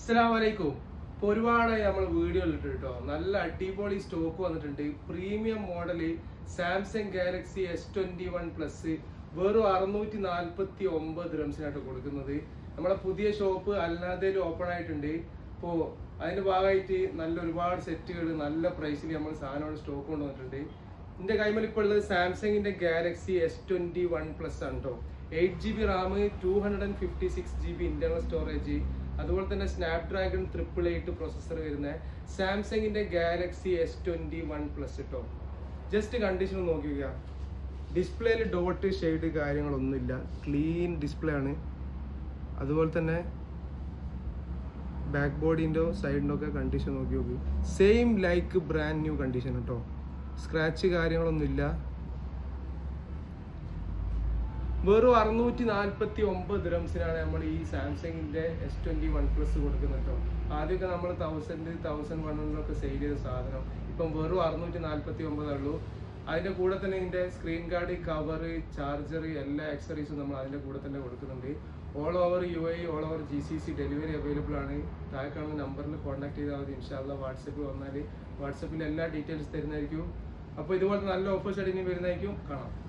അസ്സലാമു അലൈക്കും ഇപ്പൊ ഒരുപാടായി നമ്മൾ വീഡിയോ ഇട്ടിട്ട് കേട്ടോ നല്ല അടിപൊളി സ്റ്റോക്ക് വന്നിട്ടുണ്ട് premium model Samsung Galaxy S twenty one plus വെറും അറുന്നൂറ്റി നാൽപ്പത്തി ഒമ്പത് റംസിനായിട്ട് കൊടുക്കുന്നത് നമ്മളെ പുതിയ ഷോപ്പ് അൽനാദയിൽ ഓപ്പൺ ആയിട്ടുണ്ട് ഇപ്പോ അതിന്റെ ഭാഗമായിട്ട് നല്ല ഒരുപാട് സെറ്റുകൾ നല്ല പ്രൈസിൽ നമ്മൾ സാധനങ്ങൾ സ്റ്റോക്ക് കൊണ്ടുവന്നിട്ടുണ്ട് എന്റെ കൈമൽ ഇപ്പോൾ ഉള്ളത് സാംസങ്ങിന്റെ Galaxy S twenty one plus ആണ് കേട്ടോ eight G B RAM two hundred and fifty six G B internal storage അതുപോലെ തന്നെ Snapdragon triple eight processor വരുന്ന സാംസങ്ങിന്റെ Galaxy S twenty one plus കേട്ടോ ജസ്റ്റ് കണ്ടീഷൻ നോക്കി നോക്കുക ഡിസ്പ്ലേയിൽ ഡോട്ട് ഷെയ്ഡ് കാര്യങ്ങളൊന്നുമില്ല ക്ലീൻ ഡിസ്പ്ലേ ആണ് അതുപോലെ തന്നെ ബാക്ക് ബോഡിൻ്റെ സൈഡിൻ്റെ ഒക്കെ കണ്ടീഷൻ നോക്കി നോക്കൂ same like brand new condition കേട്ടോ സ്ക്രാച്ച് കാര്യങ്ങളൊന്നുമില്ല വെറും അറുന്നൂറ്റി നാൽപ്പത്തി ഒമ്പത് ദിറംസിനാണ് നമ്മൾ ഈ സാംസങ്ങിന്റെ എസ് ട്വന്റി വൺ പ്ലസ് കൊടുക്കുന്നത് കേട്ടോ ആദ്യമൊക്കെ നമ്മൾ തൗസൻഡ് തൗസൻഡ് വൺ ഹൺഡ്രഡൊക്കെ സെയിൽ ചെയ്ത സാധനം ഇപ്പം വെറും അറുന്നൂറ്റി നാൽപ്പത്തി ഒമ്പതേ ഉള്ളൂ അതിന്റെ കൂടെ തന്നെ ഇതിന്റെ സ്ക്രീൻ ഗാർഡ് കവർ ചാർജർ എല്ലാ ആക്സറീസും നമ്മൾ അതിന്റെ കൂടെ തന്നെ കൊടുക്കുന്നുണ്ട് all over U I all over G C C delivery available ആണ് താഴെ കാണുന്ന നമ്പറിൽ കോൺടാക്ട് ചെയ്താൽ മതി ഇൻഷാല്ല വാട്സപ്പിൽ വന്നാൽ വാട്സപ്പിൽ എല്ലാ ഡീറ്റെയിൽസ് തരുന്നതായിരിക്കും അപ്പോൾ ഇതുപോലത്തെ നല്ല ഓഫേഴ്സ് അടിഞ്ഞ് വരുന്നതായിരിക്കും കാണാം